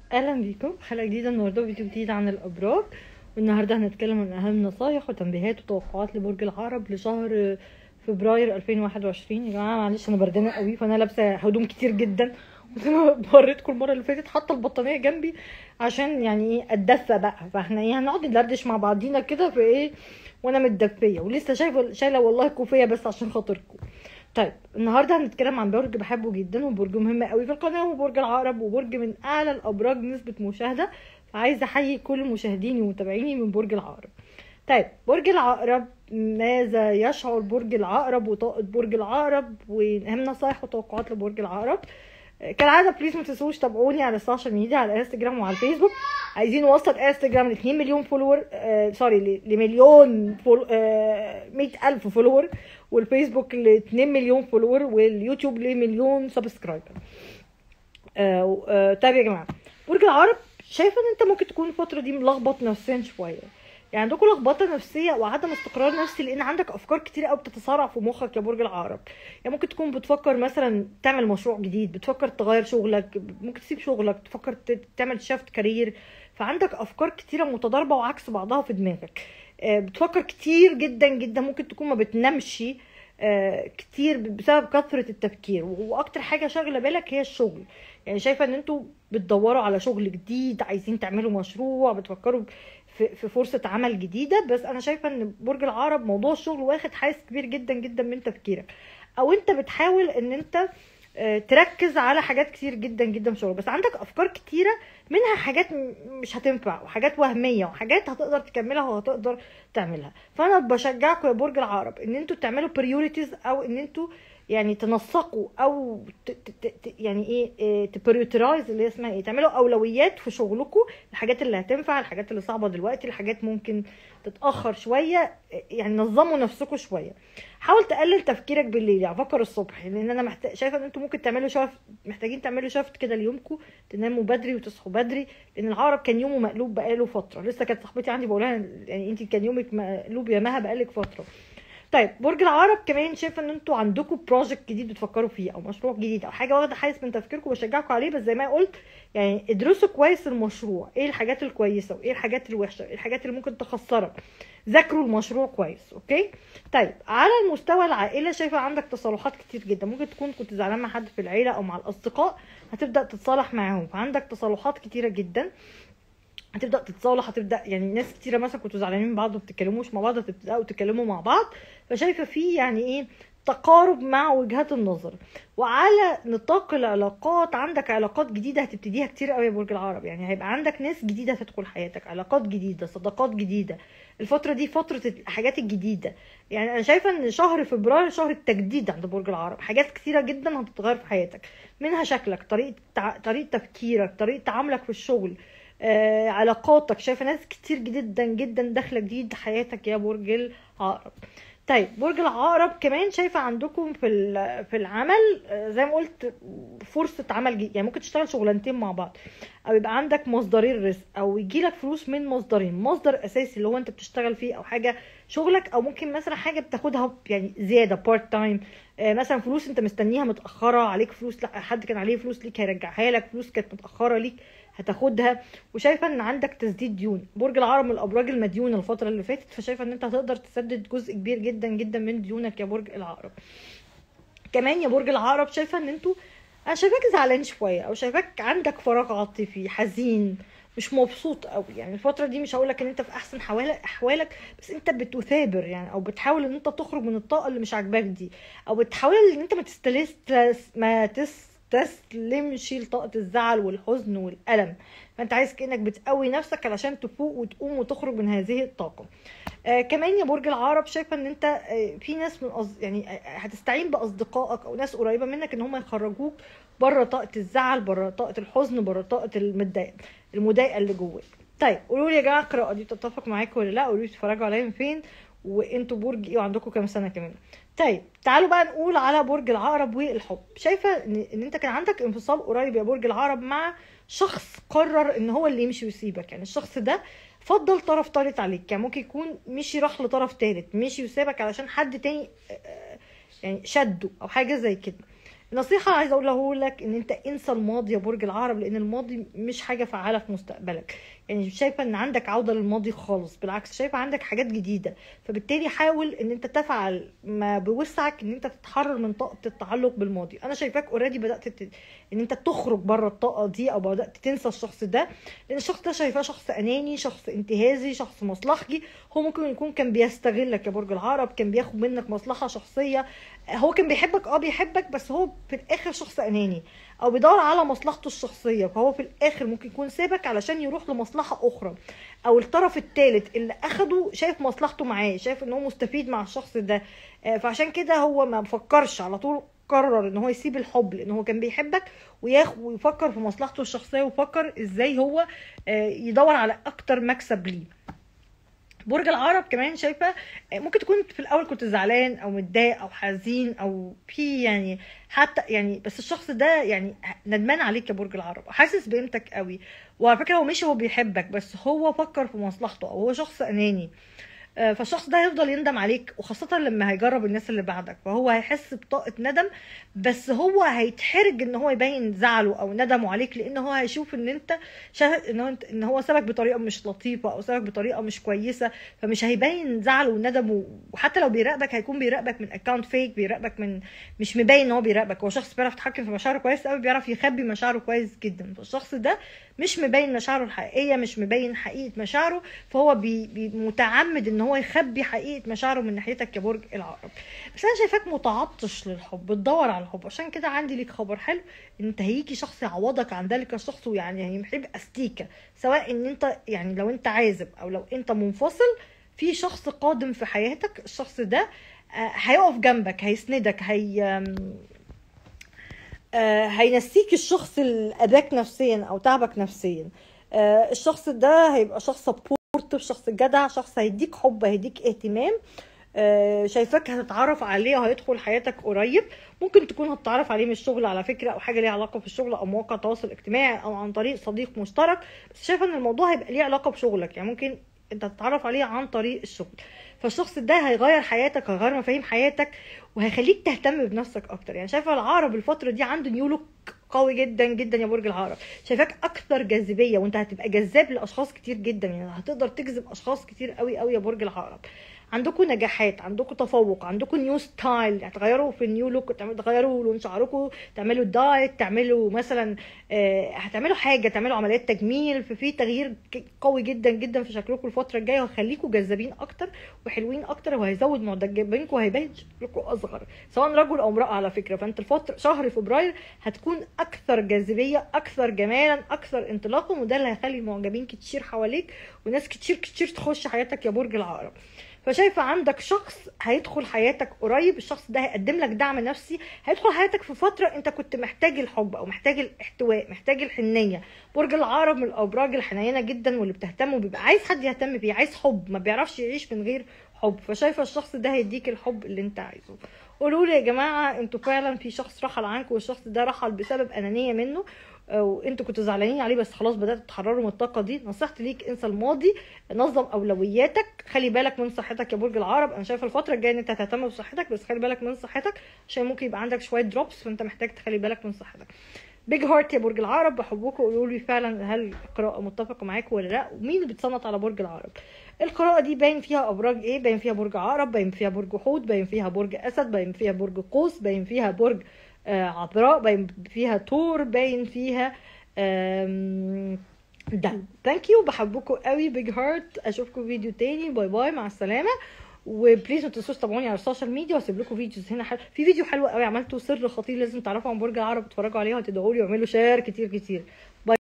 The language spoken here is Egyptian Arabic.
اهلا بيكم حلقه جديده النهارده فيديو جديد عن الابراج والنهارده هنتكلم عن اهم نصايح وتنبيهات وتوقعات لبرج العقرب لشهر فبراير 2021 يا جماعه معلش انا بردانه قوي فانا لابسه هدوم كتير جدا وزي ما وريتكم المره اللي فاتت حاطه البطانيه جنبي عشان يعني ايه اتدفى بقى فاحنا ايه هنقعد ندردش مع بعضينا كده في ايه وانا متدفيه ولسه شايفه شايله والله كوفيه بس عشان خاطركم طيب النهارده هنتكلم عن برج بحبه جدا وبرج مهم قوي في القناه وبرج العقرب وبرج من اعلى الابراج نسبه مشاهده فعايزه احيي كل مشاهديني ومتابعيني من برج العقرب طيب برج العقرب ماذا يشعر برج العقرب وطاقه برج العقرب واهم نصايح وتوقعات لبرج العقرب كالعاده بليز ما تنسوش تابعوني على السوشيال ميديا على انستجرام وعلى الفيسبوك عايزين نوصل انستجرام ل 2 مليون فولور آه سوري لمليون فول آه 100 الف فولور والفيسبوك ل 2 مليون فولور واليوتيوب لمليون سبسكرايبر آه آه طيب يا جماعه برج العقرب شايفه ان انت ممكن تكون الفتره دي ملخبط نفسيا شويه يعني عندكم لخبطه نفسيه وعدم استقرار نفسي لان عندك افكار كتير قوي بتتصارع في مخك يا برج العقرب يعني ممكن تكون بتفكر مثلا تعمل مشروع جديد بتفكر تغير شغلك ممكن تسيب شغلك تفكر تعمل شيفت كارير فعندك افكار كتيره متضاربه وعكس بعضها في دماغك بتفكر كتير جدا جدا ممكن تكون ما بتنامش كتير بسبب كثرة التفكير واكتر حاجة شاغلة بالك هي الشغل يعني شايفة ان انتوا بتدوروا على شغل جديد عايزين تعملوا مشروع بتفكروا في فرصة عمل جديدة بس انا شايفة ان برج العقرب موضوع الشغل واخد حيز كبير جدا جدا من تفكيرك او انت بتحاول ان انت تركز على حاجات كتير جدا جدا في شغلك بس عندك افكار كتيره منها حاجات مش هتنفع وحاجات وهميه وحاجات هتقدر تكملها وهتقدر تعملها فانا بشجعكم يا برج العقرب ان انتوا تعملوا بريوريتيز او ان انتوا يعني تنسقوا او ت ت ت يعني ايه تبريوترايز اللي اسمها ايه تعملوا اولويات في شغلكم الحاجات اللي هتنفع الحاجات اللي صعبه دلوقتي الحاجات ممكن تتاخر شويه يعني نظموا نفسكم شويه حاول تقلل تفكيرك بالليل يعني فكر الصبح لان انا محتاج شايفه ان انتوا ممكن تعملوا شفت محتاجين تعملوا شفت كده ليومكم تناموا بدري وتصحوا بدري لان العقرب كان يومه مقلوب بقاله فتره لسه كانت صاحبتي عندي بقولها يعني انت كان يومك مقلوب يا مها بقالك فتره طيب برج العقرب كمان شايفه ان انتوا عندكم بروجكت جديد بتفكروا فيه او مشروع جديد او حاجه واخده حيز من تفكيركم بشجعكم عليه بس زي ما قلت يعني ادرسوا كويس المشروع ايه الحاجات الكويسه وايه الحاجات الوحشه ايه الحاجات اللي ممكن تخسرك ذاكروا المشروع كويس اوكي طيب على المستوى العائله شايفه عندك تصالحات كتير جدا ممكن تكون كنت زعلان مع حد في العيله او مع الاصدقاء هتبدا تتصالح معاهم فعندك تصالحات كتيره جدا هتبدا تتصالح هتبدا يعني ناس كتيره مثلا كنتوا زعلانين من بعض وما بتتكلموش مع بعض هتبداوا تتكلموا مع بعض فشايفه في يعني ايه تقارب مع وجهات النظر وعلى نطاق العلاقات عندك علاقات جديده هتبتديها كتير قوي يا برج العقرب يعني هيبقى عندك ناس جديده هتدخل حياتك علاقات جديده صداقات جديده الفتره دي فتره الحاجات الجديده يعني انا شايفه ان شهر فبراير شهر التجديد عند برج العقرب حاجات كتيره جدا هتتغير في حياتك منها شكلك طريقه طريقه تفكيرك طريقه تعاملك في الشغل آه علاقاتك شايفه ناس كتير جدا جدا داخله جديد حياتك يا برج العقرب طيب برج العقرب كمان شايفه عندكم في في العمل زي ما قلت فرصه عمل جديد يعني ممكن تشتغل شغلانتين مع بعض او يبقى عندك مصدرين رزق او يجي لك فلوس من مصدرين مصدر اساسي اللي هو انت بتشتغل فيه او حاجه شغلك او ممكن مثلا حاجه بتاخدها يعني زياده بارت تايم مثلا فلوس انت مستنيها متاخره عليك فلوس لا حد كان عليه فلوس ليك هيرجعها لك فلوس كانت متاخره ليك هتاخدها وشايفه ان عندك تسديد ديون برج العقرب من الابراج المديونه الفتره اللي فاتت فشايفه ان انت هتقدر تسدد جزء كبير جدا جدا من ديونك يا برج العقرب كمان يا برج العقرب شايفه ان انتوا انا شايفاك زعلان شويه او شايفاك عندك فراغ عاطفي حزين مش مبسوط قوي يعني الفتره دي مش هقول لك ان انت في احسن احوالك بس انت بتثابر يعني او بتحاول ان انت تخرج من الطاقه اللي مش عاجباك دي او بتحاول ان انت ما تستلس ما تس تستسلمش لطاقة الزعل والحزن والألم فأنت عايز كأنك بتقوي نفسك علشان تفوق وتقوم وتخرج من هذه الطاقة آه كمان يا برج العقرب شايفه ان انت آه في ناس من أص... يعني آه هتستعين باصدقائك او ناس قريبه منك ان هم يخرجوك بره طاقه الزعل بره طاقه الحزن بره طاقه المتضايقه المضايقه اللي جواك طيب قولوا لي يا جماعه القراءه دي تتفق معاكم ولا لا قولوا لي بتتفرجوا عليا من فين وانتوا برج ايه وعندكم كام سنه كمان طيب تعالوا بقى نقول على برج العقرب والحب شايفه ان, إن انت كان عندك انفصال قريب يا برج العقرب مع شخص قرر ان هو اللي يمشي ويسيبك يعني الشخص ده فضل طرف تالت عليك يعني ممكن يكون مشي راح لطرف تالت مشي وسابك علشان حد تاني يعني شده او حاجه زي كده النصيحة عايزة أقوله لك إن أنت انسى الماضي يا برج العقرب لأن الماضي مش حاجة فعالة في مستقبلك يعني مش شايفة إن عندك عودة للماضي خالص بالعكس شايفة عندك حاجات جديدة فبالتالي حاول إن أنت تفعل ما بوسعك إن أنت تتحرر من طاقة التعلق بالماضي أنا شايفاك أوريدي بدأت ت... إن أنت تخرج بره الطاقة دي أو بدأت تنسى الشخص ده لأن الشخص ده شايفاه شخص أناني شخص انتهازي شخص مصلحجي هو ممكن يكون كان بيستغلك يا برج العقرب كان بياخد منك مصلحة شخصية هو كان بيحبك اه بيحبك بس هو في الاخر شخص اناني او بيدور على مصلحته الشخصيه فهو في الاخر ممكن يكون سابك علشان يروح لمصلحه اخرى او الطرف الثالث اللي اخده شايف مصلحته معاه شايف ان هو مستفيد مع الشخص ده آه، فعشان كده هو ما فكرش على طول قرر ان هو يسيب الحب لان هو كان بيحبك وياخد ويفكر في مصلحته الشخصيه ويفكر ازاي هو آه، يدور على اكتر مكسب ليه برج العقرب كمان شايفه ممكن تكون في الاول كنت زعلان او متضايق او حزين او في يعني حتى يعني بس الشخص ده يعني ندمان عليك يا برج العقرب حاسس بقيمتك قوي وعلى فكره هو مش هو بيحبك بس هو فكر في مصلحته او هو شخص اناني آه، فالشخص ده هيفضل يندم عليك وخاصة لما هيجرب الناس اللي بعدك فهو هيحس بطاقة ندم بس هو هيتحرج ان هو يبين زعله او ندمه عليك لان هو هيشوف ان انت شاهد ان هو ان هو سابك بطريقة مش لطيفة او سابك بطريقة مش كويسة فمش هيبين زعله وندمه وحتى لو بيراقبك هيكون بيراقبك من اكونت فيك بيراقبك من مش مبين ان هو بيراقبك هو شخص بيعرف يتحكم في مشاعره كويس قوي بيعرف يخبي مشاعره كويس جدا فالشخص ده مش مبين مشاعره الحقيقية مش مبين حقيقة مشاعره فهو بي بي متعمد ان هو يخبي حقيقة مشاعره من ناحيتك يا برج العقرب بس انا شايفاك متعطش للحب بتدور على الحب عشان كده عندي ليك خبر حلو ان انت هيجي شخص يعوضك عن ذلك الشخص ويعني هيبقى استيكة سواء ان انت يعني لو انت عازب او لو انت منفصل في شخص قادم في حياتك الشخص ده آه، هيقف جنبك هيسندك هي آم، آه، هينسيك الشخص اللي اذاك نفسيا او تعبك نفسيا آه، الشخص ده هيبقى شخص سبورتيف شخص جدع شخص هيديك حب هيديك اهتمام آه، شايفاك هتتعرف عليه وهيدخل حياتك قريب ممكن تكون هتتعرف عليه من الشغل على فكره او حاجه ليها علاقه في الشغل او مواقع التواصل الاجتماعي او عن طريق صديق مشترك بس شايفه ان الموضوع هيبقى ليه علاقه بشغلك يعني ممكن انت تتعرف عليه عن طريق الشغل فالشخص ده هيغير حياتك هيغير مفاهيم حياتك وهيخليك تهتم بنفسك اكتر يعني شايفه العقرب الفتره دي عنده نيو لوك قوي جدا جدا يا برج العقرب شايفاك اكثر جاذبيه وانت هتبقى جذاب لاشخاص كتير جدا يعني هتقدر تجذب اشخاص كتير قوي قوي يا برج العقرب عندكم نجاحات عندكم تفوق عندكم نيو ستايل هتغيروا في النيو لوك تغيروا لون شعركم تعملوا دايت تعملوا مثلا آه، هتعملوا حاجه تعملوا عمليات تجميل ففي تغيير ك- قوي جدا جدا في شكلكم الفتره الجايه وهيخليكم جذابين اكتر وحلوين اكتر وهيزود معجبينكم وهيبين شكلكم اصغر سواء رجل او امراه على فكره فانت الفتره شهر فبراير هتكون اكثر جاذبيه اكثر جمالا اكثر انطلاقا وده اللي هيخلي معجبين كتير حواليك وناس كتير كتير تخش حياتك يا برج العقرب فشايفه عندك شخص هيدخل حياتك قريب الشخص ده هيقدم لك دعم نفسي هيدخل حياتك في فتره انت كنت محتاج الحب او محتاج الاحتواء محتاج الحنيه برج العقرب من الابراج الحنينه جدا واللي بتهتم وبيبقى عايز حد يهتم بيه عايز حب ما بيعرفش يعيش من غير حب فشايفه الشخص ده هيديك الحب اللي انت عايزه قولوا لي يا جماعه انتوا فعلا في شخص رحل عنكم والشخص ده رحل بسبب انانيه منه وانتوا كنتوا زعلانين عليه بس خلاص بدات تتحرروا من الطاقه دي نصيحتي ليك انسى الماضي نظم اولوياتك خلي بالك من صحتك يا برج العقرب انا شايفه الفتره الجايه ان انت هتهتم بصحتك بس خلي بالك من صحتك عشان ممكن يبقى عندك شويه دروبس فانت محتاج تخلي بالك من صحتك بيج هارت يا برج العقرب بحبكم قولوا لي فعلا هل القراءه متفقه معاكم ولا لا ومين اللي بتصنط على برج العقرب القراءه دي باين فيها ابراج ايه باين فيها برج عقرب باين فيها برج حوت باين فيها برج اسد باين فيها برج قوس باين فيها برج آه عذراء باين فيها تور باين فيها آم، دلو ثانك يو بحبكم قوي بيج هارت اشوفكم فيديو تاني باي باي مع السلامه وبليز ما تنسوش تابعوني على السوشيال ميديا واسيب لكم فيديوز هنا حلو في فيديو حلو قوي عملته سر خطير لازم تعرفوا عن برج العرب اتفرجوا عليه وهتدعوا لي واعملوا شير كتير كتير